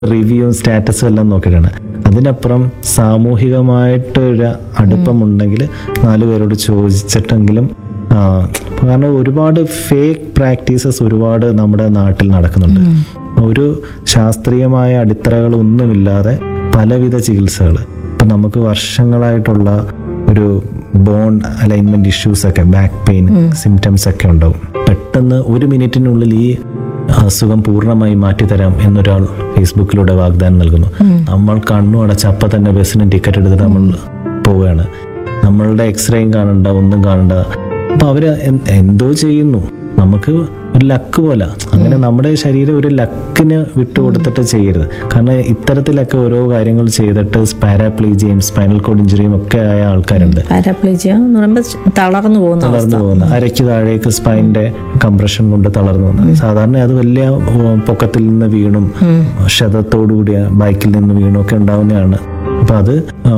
റിവ്യൂവും സ്റ്റാറ്റസും എല്ലാം നോക്കിയിട്ടാണ് അതിനപ്പുറം സാമൂഹികമായിട്ടൊരു അടുപ്പമുണ്ടെങ്കിൽ നാല് പേരോട് ചോദിച്ചിട്ടെങ്കിലും ആ, കാരണം ഒരുപാട് ഫേക്ക് പ്രാക്ടീസസ് ഒരുപാട് നമ്മുടെ നാട്ടിൽ നടക്കുന്നുണ്ട് ഒരു ശാസ്ത്രീയമായ അടിത്തറകളൊന്നുമില്ലാതെ പലവിധ ചികിത്സകൾ ഇപ്പം നമുക്ക് വർഷങ്ങളായിട്ടുള്ള ഒരു ബോൺ അലൈൻമെന്റ് ഇഷ്യൂസ് ഒക്കെ ബാക്ക് പെയിൻ സിംറ്റംസ് ഒക്കെ ഉണ്ടാവും പെട്ടെന്ന് ഒരു മിനിറ്റിനുള്ളിൽ ഈ അസുഖം പൂർണ്ണമായി മാറ്റിത്തരാം എന്നൊരാൾ ഫേസ്ബുക്കിലൂടെ വാഗ്ദാനം നൽകുന്നു നമ്മൾ കണ്ണു അടച്ച് അപ്പം തന്നെ ബസ്സിന് ടിക്കറ്റ് എടുത്തിട്ട് നമ്മൾ പോവുകയാണ് നമ്മളുടെ എക്സ്റേയും കാണണ്ട ഒന്നും കാണണ്ട അപ്പൊ അവര് എൻ- എന്തോ ചെയ്യുന്നു നമുക്ക് ഒരു ലക്ക് പോലെ അങ്ങനെ നമ്മുടെ ശരീരം ഒരു ലക്കിന് വിട്ടുകൊടുത്തിട്ട് ചെയ്യരുത് കാരണം ഇത്തരത്തിലൊക്കെ ഓരോ കാര്യങ്ങൾ ചെയ്തിട്ട് പാരാപ്ലീജിയും സ്പൈനൽ കോഡ് ഇഞ്ചുറിയും ഒക്കെ ആയ ആൾക്കാരുണ്ട് പാരാപ്ലേജിയ എന്ന് പറയുമ്പോൾ തളർന്നു പോകുന്ന അവസ്ഥ തളർന്നു പോകുന്ന അരയ്ക്ക് താഴേക്ക് സ്പൈനിന്റെ കംപ്രഷൻ കൊണ്ട് തളർന്നു പോകുന്നത് സാധാരണ അത് വലിയ ഉം, പൊക്കത്തിൽ നിന്ന് വീണും ക്ഷതത്തോടുകൂടിയ ബൈക്കിൽ നിന്ന് വീണും ഒക്കെ ഉണ്ടാവുന്നതാണ് അപ്പൊ അത്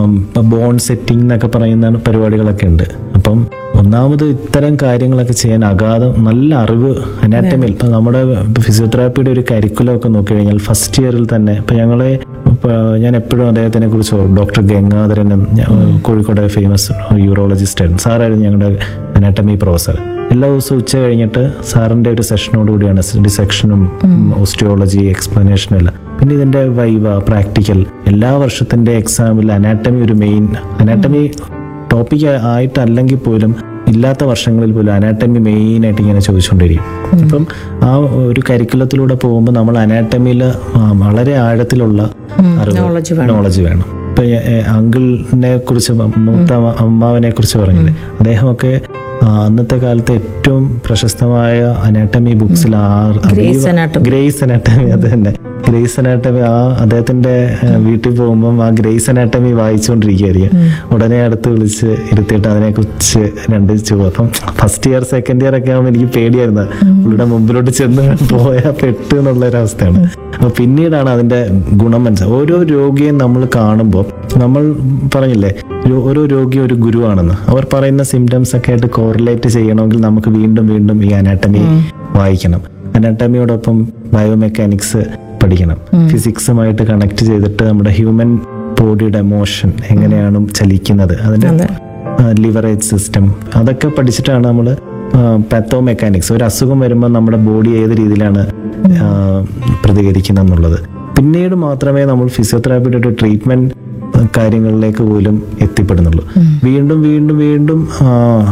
ബോൺ സെറ്റിംഗ് എന്നൊക്കെ പറയുന്ന പരിപാടികളൊക്കെ ഉണ്ട് അപ്പം ഒന്നാമത് ഇത്തരം കാര്യങ്ങളൊക്കെ ചെയ്യാൻ അഗാധം നല്ല അറിവ് അനാറ്റമിൽ ഇപ്പൊ നമ്മുടെ ഫിസിയോതെറാപ്പിയുടെ ഒരു കരിക്കുലം ഒക്കെ നോക്കി കഴിഞ്ഞാൽ ഫസ്റ്റ് ഇയറിൽ തന്നെ ഇപ്പൊ ഞങ്ങളെ ഇപ്പൊ ഞാൻ എപ്പോഴും അദ്ദേഹത്തിനെ കുറിച്ച് ഓർക്കും ഡോക്ടർ ഗംഗാധരൻ എന്ന് ഞാൻ കോഴിക്കോട് ഫേമസ് യൂറോളജിസ്റ്റ് ആയിരുന്നു സാറായിരുന്നു ഞങ്ങളുടെ അനാറ്റമി പ്രൊഫസർ എല്ലാ ദിവസവും ഉച്ച കഴിഞ്ഞിട്ട് സാറിന്റെ ഒരു സെഷനോട് കൂടിയാണ് ഡിസെക്ഷനും ഓസ്റ്റിയോളജി എക്സ്പ്ലനേഷനും എല്ലാം പിന്നെ ഇതിന്റെ വൈവ പ്രാക്ടിക്കൽ എല്ലാ വർഷത്തിന്റെ എക്സാമിൽ അനാറ്റമി ഒരു മെയിൻ അനാറ്റമി ടോപ്പിക് ആയിട്ടല്ലെങ്കിൽ പോലും ഇല്ലാത്ത വർഷങ്ങളിൽ പോലും അനാറ്റമി മെയിൻ ആയിട്ട് ഇങ്ങനെ ചോദിച്ചുകൊണ്ടിരിക്കും അപ്പം ആ ഒരു കരിക്കുലത്തിലൂടെ പോകുമ്പോൾ നമ്മൾ അനാറ്റമിയിൽ വളരെ ആഴത്തിലുള്ള knowledge അറിവ് നോളജ് വേണം ഇപ്പൊ അങ്കിളിനെ കുറിച്ച് മൂത്ത അമ്മ- അമ്മാവനെ കുറിച്ച് പറഞ്ഞില്ലേ അദ്ദേഹമൊക്കെ ആ, അന്നത്തെ കാലത്തെ ഏറ്റവും പ്രശസ്തമായ അനാട്ടമി ബുക്സിൽ Grey's Anatomy. ഗ്രേസ് അനാട്ടമി അത് തന്നെ ഗ്രേസ് അനാട്ടമി ആ അദ്ദേഹത്തിന്റെ ആ, വീട്ടിൽ പോകുമ്പോൾ ആ ഗ്രേസ് അനാട്ടമി വായിച്ചുകൊണ്ടിരിക്കുകയായിരിക്കും ഉടനെ അടുത്ത് വിളിച്ച് ഇരുത്തിയിട്ട് അതിനെ കുറിച്ച് രണ്ട് ചോ അപ്പം ഫസ്റ്റ് ഇയർ സെക്കൻഡ് ഇയർ ഒക്കെ ആകുമ്പോൾ എനിക്ക് പേടിയായിരുന്നു പുള്ളിയുടെ മുമ്പിലോട്ട് ചെന്ന് പോയാൽ പെട്ട് എന്നുള്ള ഒരു അവസ്ഥയാണ് അപ്പൊ പിന്നീടാണ് അതിന്റെ ഗുണം മനസ്സിലായത് ഓരോ രോഗിയെ നമ്മൾ കാണുമ്പോൾ നമ്മൾ പറഞ്ഞില്ലേ ഒരു- ഓരോ രോഗി ഒരു ഗുരുവാണെന്ന് അവർ പറയുന്ന സിംറ്റംസ് ഒക്കെ ആയിട്ട് കോറിലേറ്റ് ചെയ്യണമെങ്കിൽ നമുക്ക് വീണ്ടും വീണ്ടും ഈ അനാട്ടമി വായിക്കണം അനാട്ടമിയോടൊപ്പം ബയോമെക്കാനിക്സ് പഠിക്കണം ഫിസിക്സുമായിട്ട് കണക്ട് ചെയ്തിട്ട് നമ്മുടെ ഹ്യൂമൻ ബോഡിയുടെ മോഷൻ എങ്ങനെയാണ് ചലിക്കുന്നത് അതിന്റെ അതെ. ലിവറേജ് സിസ്റ്റം അതൊക്കെ പഠിച്ചിട്ടാണ് നമ്മൾ പാത്തോ മെക്കാനിക്സ് ഒരു അസുഖം വരുമ്പോൾ നമ്മുടെ ബോഡി ഏത് രീതിയിലാണ് ആ, പ്രതികരിക്കുന്നത് എന്നുള്ളത് പിന്നീട് മാത്രമേ നമ്മൾ ഫിസിയോതെറാപ്പിയുടെ ഒരു ട്രീറ്റ്മെന്റ് കാര്യങ്ങളിലേക്ക് പോലും എത്തിപ്പെടുന്നുള്ളൂ വീണ്ടും വീണ്ടും വീണ്ടും ആ,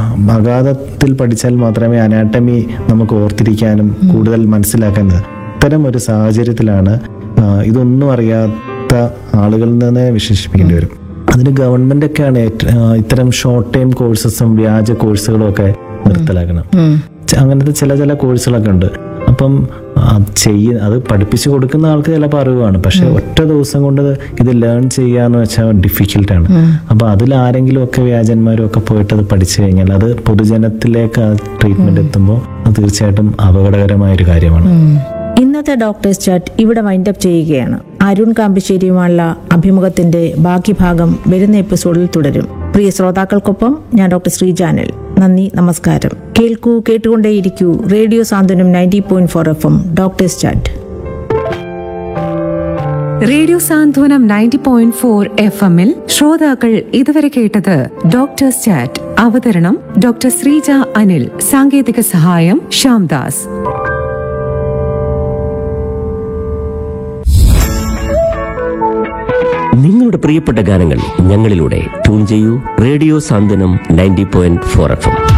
അഗാധത്തിൽ പഠിച്ചാൽ മാത്രമേ അനാട്ടമി നമുക്ക് ഓർത്തിരിക്കാനും കൂടുതൽ മനസ്സിലാക്കാൻ ഇത്തരം ഒരു സാഹചര്യത്തിലാണ് ആ, ഇതൊന്നും അറിയാത്ത ആളുകളിൽ നിന്ന് വിശേഷിപ്പിക്കേണ്ടി വരും അതിന് ഗവൺമെന്റ് ഒക്കെയാണ് ഏറ്റ- ആ, ഇത്തരം ഷോർട്ട് ടൈം കോഴ്സസും വ്യാജ കോഴ്സുകളും ഒക്കെ നിർത്തലാക്കണം ച- അങ്ങനത്തെ ചില ചില കോഴ്സുകളൊക്കെ ഉണ്ട് അപ്പം അത് ചെയ്യ അത് പഠിപ്പിച്ചു കൊടുക്കുന്ന ആൾക്ക് ചിലപ്പോൾ അറിവാണ് പക്ഷെ ഒറ്റ ദിവസം കൊണ്ട് ഇത് ലേൺ ചെയ്യാന്ന് വെച്ചാൽ ഡിഫിക്കൽട്ടാണ് അപ്പൊ അതിൽ ആരെങ്കിലും ഒക്കെ വ്യാജന്മാരും ഒക്കെ പോയിട്ട് അത് പഠിച്ചു കഴിഞ്ഞാൽ അത് പൊതുജനത്തിലേക്ക് ആ ട്രീറ്റ്മെന്റ് എത്തുമ്പോൾ അത് തീർച്ചയായിട്ടും അപകടകരമായ ഒരു കാര്യമാണ് ഇന്നത്തെ ഡോക്ടേഴ്സ് ചാറ്റ് ഇവിടെ വൈൻഡപ്പ് ചെയ്യുകയാണ് അരുൺ കാമ്പിശ്ശേരിയുമായുള്ള അഭിമുഖത്തിന്റെ ബാക്കി ഭാഗം വരുന്ന എപ്പിസോഡിൽ തുടരും പ്രിയ ശ്രോതാക്കൾക്കൊപ്പം ഞാൻ ഡോക്ടർ ശ്രീജാനൽ നന്ദി നമസ്കാരം കേൾക്കൂ കേട്ടുകൊണ്ടേയിരിക്കൂ radio Santhwanam ninety point four F M doctors chat radio Santhwanam ninety point four F എമ്മിൽ ശ്രോതാക്കൾ ഇതുവരെ കേട്ടത് ഡോക്ടേഴ്സ് ചാറ്റ് അവതരണം ഡോക്ടർ ശ്രീജ അനിൽ സാങ്കേതിക സഹായം ശ്യാംദാസ് നിങ്ങളുടെ പ്രിയപ്പെട്ട ഗാനങ്ങൾ ഞങ്ങളിലൂടെ ട്യൂൺ ചെയ്യൂ radio Santhwanam ninety point four F M